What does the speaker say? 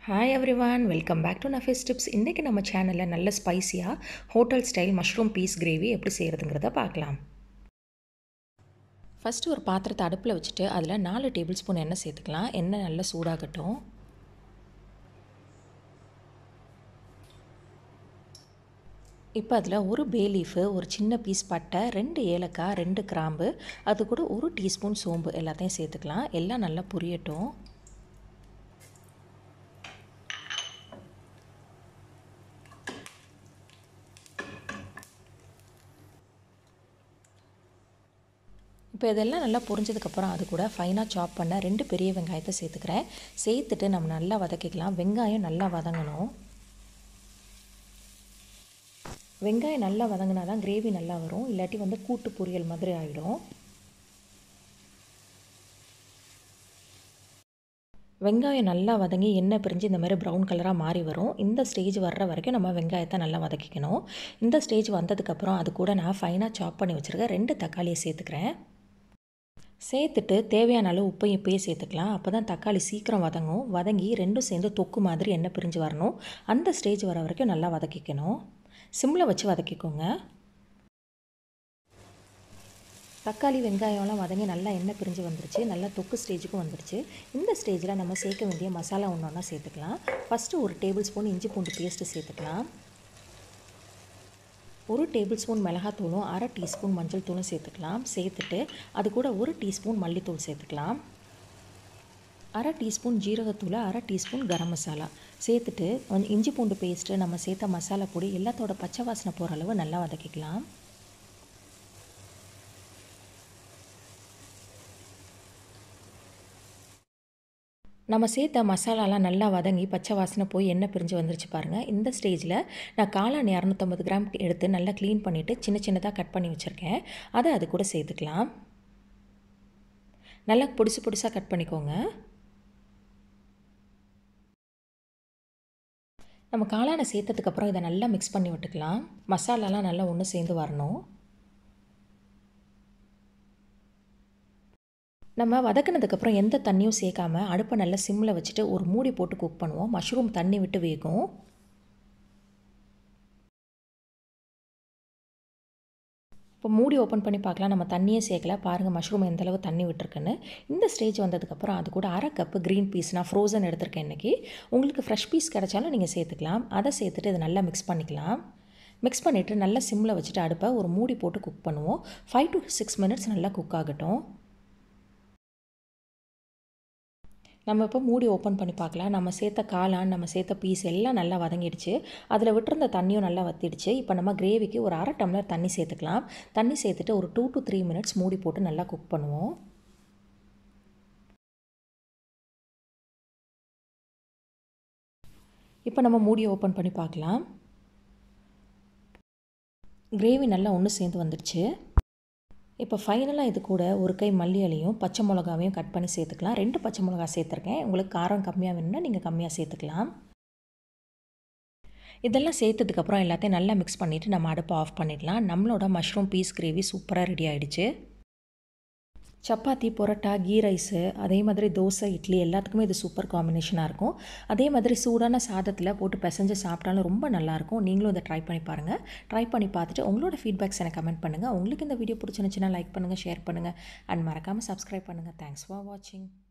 hi everyone welcome back to Nafees tips இன்றைக்கி நம்ம சேனலில் நல்ல ஸ்பைசியாக hotel style mushroom peas gravy எப்படி செய்கிறதுங்கிறத பார்க்கலாம் ஃபஸ்ட்டு ஒரு பாத்திரத்தை அடுப்பில் வச்சுட்டு அதில் நாலு டேபிள் ஸ்பூன் எண்ணெய் சேர்த்துக்கலாம் எண்ணெய் நல்லா சூடாகட்டும் இப்போ அதில் ஒரு பே லீஃபு ஒரு சின்ன பீஸ் பட்டை ரெண்டு ஏலக்காய் ரெண்டு கிராம்பு அது கூட ஒரு டீஸ்பூன் சோம்பு எல்லாத்தையும் சேர்த்துக்கலாம் எல்லாம் நல்லா புரியட்டும் இப்போ இதெல்லாம் நல்லா பொரிஞ்சதுக்கப்புறம் அது கூட ஃபைனாக சாப் பண்ண ரெண்டு பெரிய வெங்காயத்தை சேர்த்துக்கிறேன் சேர்த்துட்டு நம்ம நல்லா வதக்கிக்கலாம் வெங்காயம் நல்லா வதங்கணும் வெங்காயம் நல்லா வதங்கினா தான் கிரேவி நல்லா வரும் இல்லாட்டி வந்து கூட்டு பொரியல் மாதிரி ஆகிடும் வெங்காயம் நல்லா வதங்கி எண்ணெய் பிரிஞ்சு இந்த மாதிரி ப்ரௌன் கலராக மாறி வரும் இந்த ஸ்டேஜ் வர்ற வரைக்கும் நம்ம வெங்காயத்தை நல்லா வதக்கிக்கணும் இந்த ஸ்டேஜ் வந்ததுக்கப்புறம் அது கூட நான் ஃபைனாக சாப் பண்ணி வச்சுருக்கேன் ரெண்டு தக்காளியை சேர்த்துக்கிறேன் சேர்த்துட்டு தேவையான அளவு உப்பையும் இப்பயே சேர்த்துக்கலாம் அப்போ தான் தக்காளி சீக்கிரம் வதங்கும் வதங்கி ரெண்டும் சேர்ந்து தொக்கு மாதிரி எண்ணெய் பிரிஞ்சு வரணும் அந்த ஸ்டேஜ் வர வரைக்கும் நல்லா வதக்கிக்கணும் சிம்மில் வச்சு வதக்கிக்கோங்க தக்காளி வெங்காயம்லாம் வதங்கி நல்லா எண்ணெய் பிரிஞ்சு வந்துருச்சு நல்லா தொக்கு ஸ்டேஜுக்கும் வந்துருச்சு இந்த ஸ்டேஜில் நம்ம சேர்க்க வேண்டிய மசாலா ஒன்று ஒன்றா சேர்த்துக்கலாம் ஃபஸ்ட்டு ஒரு டேபிள் ஸ்பூன் இஞ்சி பூண்டு பேஸ்ட்டு சேர்த்துக்கலாம் ஒரு டேபிள் ஸ்பூன் மிளகாத்தூளும் அரை டீஸ்பூன் மஞ்சள் தூளும் சேர்த்துக்கலாம் சேர்த்துட்டு அது கூட ஒரு டீஸ்பூன் மல்லித்தூள் சேர்த்துக்கலாம் அரை டீஸ்பூன் ஜீரகத்தூள் அரை டீஸ்பூன் கரம் மசாலா சேர்த்துட்டு கொஞ்சம் இஞ்சி பூண்டு பேஸ்ட்டு நம்ம சேர்த்த மசாலா பொடி எல்லாத்தோட பச்சை வாசனை போகிற அளவு நல்லா வதக்கிக்கலாம் நம்ம சேர்த்த மசாலாலாம் நல்லா வதங்கி பச்சை வாசனை போய் எண்ணெய் பிரிஞ்சு வந்துருச்சு பாருங்கள் இந்த ஸ்டேஜில் நான் காளான் இரநூத்தம்பது கிராம் எடுத்து நல்லா க்ளீன் பண்ணிவிட்டு சின்ன சின்னதாக கட் பண்ணி வச்சுருக்கேன் அதை அது கூட சேர்த்துக்கலாம் நல்லா பொடிசு பொடிசாக கட் பண்ணிக்கோங்க நம்ம காளானை சேர்த்ததுக்கப்புறம் இதை நல்லா மிக்ஸ் பண்ணி விட்டுக்கலாம் மசாலாலாம் நல்லா ஒன்று சேர்ந்து வரணும் நம்ம வதக்கினதுக்கப்புறம் எந்த தண்ணியும் சேர்க்காம அடுப்பை நல்லா சிம்மில் வச்சுட்டு ஒரு மூடி போட்டு குக் பண்ணுவோம் மஷ்ரூம் தண்ணி விட்டு வேகும் இப்போ மூடி ஓப்பன் பண்ணி பார்க்கலாம் நம்ம தண்ணியே சேர்க்கல பாருங்கள் மஷ்ரூம் எந்த அளவு தண்ணி விட்டுருக்குன்னு இந்த ஸ்டேஜ் வந்ததுக்கப்புறம் அது கூட அரை கப்பு க்ரீன் பீஸ் நான் ஃப்ரோசன் எடுத்திருக்கேன் இன்றைக்கி உங்களுக்கு ஃப்ரெஷ் பீஸ் கிடச்சாலும் நீங்கள் சேர்த்துக்கலாம் அதை சேர்த்துட்டு இதை நல்லா மிக்ஸ் பண்ணிக்கலாம் மிக்ஸ் பண்ணிவிட்டு நல்லா சிம்மில் வச்சுட்டு அடுப்பை ஒரு மூடி போட்டு குக் பண்ணுவோம் ஃபைவ் டு சிக்ஸ் மினிட்ஸ் நல்லா குக் ஆகட்டும் நம்ம இப்போ மூடி ஓப்பன் பண்ணி பார்க்கலாம் நம்ம சேர்த்த காளான் நம்ம சேர்த்த பீஸ் எல்லாம் நல்லா வதங்கிடுச்சு அதில் விட்டுருந்த தண்ணியும் நல்லா வத்திடுச்சு இப்போ நம்ம கிரேவிக்கு ஒரு அரை டம்ளர் தண்ணி சேர்த்துக்கலாம் தண்ணி சேர்த்துட்டு ஒரு டூ டு த்ரீ மினிட்ஸ் மூடி போட்டு நல்லா குக் பண்ணுவோம் இப்போ நம்ம மூடியை ஓப்பன் பண்ணி பார்க்கலாம் கிரேவி நல்லா ஒன்று சேர்ந்து வந்துடுச்சு இப்போ ஃபைனலாக இது கூட ஒரு கை மல்லி இலையும் பச்சை மிளகாவையும் கட் பண்ணி சேர்த்துக்கலாம் ரெண்டு பச்சை மிளகா சேர்த்துருக்கேன் உங்களுக்கு காரம் கம்மியாக வேணும்னா நீங்கள் கம்மியாக சேர்த்துக்கலாம் இதெல்லாம் சேர்த்ததுக்கப்புறம் எல்லாத்தையும் நல்லா மிக்ஸ் பண்ணிவிட்டு நம்ம அடுப்பை ஆஃப் பண்ணிடலாம் நம்மளோட மஷ்ரூம் பீஸ் கிரேவி சூப்பராக ரெடி ஆகிடுச்சு சப்பாத்தி பொரோட்டா கீ ரைஸு அதே மாதிரி தோசை இட்லி எல்லாத்துக்குமே இது சூப்பர் காம்பினேஷனாக இருக்கும் அதே மாதிரி சூடான சாதத்தில் போட்டு பிசைஞ்சு சாப்பிட்டாலும் ரொம்ப நல்லாயிருக்கும் நீங்களும் இதை ட்ரை பண்ணி பாருங்கள் ட்ரை பண்ணி பார்த்துட்டு உங்களோட ஃபீட்பேக்ஸ் எனக்கு கமெண்ட் பண்ணுங்கள் உங்களுக்கு இந்த வீடியோ பிடிச்சிருந்துச்சுன்னா லைக் பண்ணுங்கள் ஷேர் பண்ணுங்கள் அண்ட் மறக்காமல் சப்ஸ்கிரைப் பண்ணுங்கள் தேங்க்ஸ் ஃபார் வாட்சிங்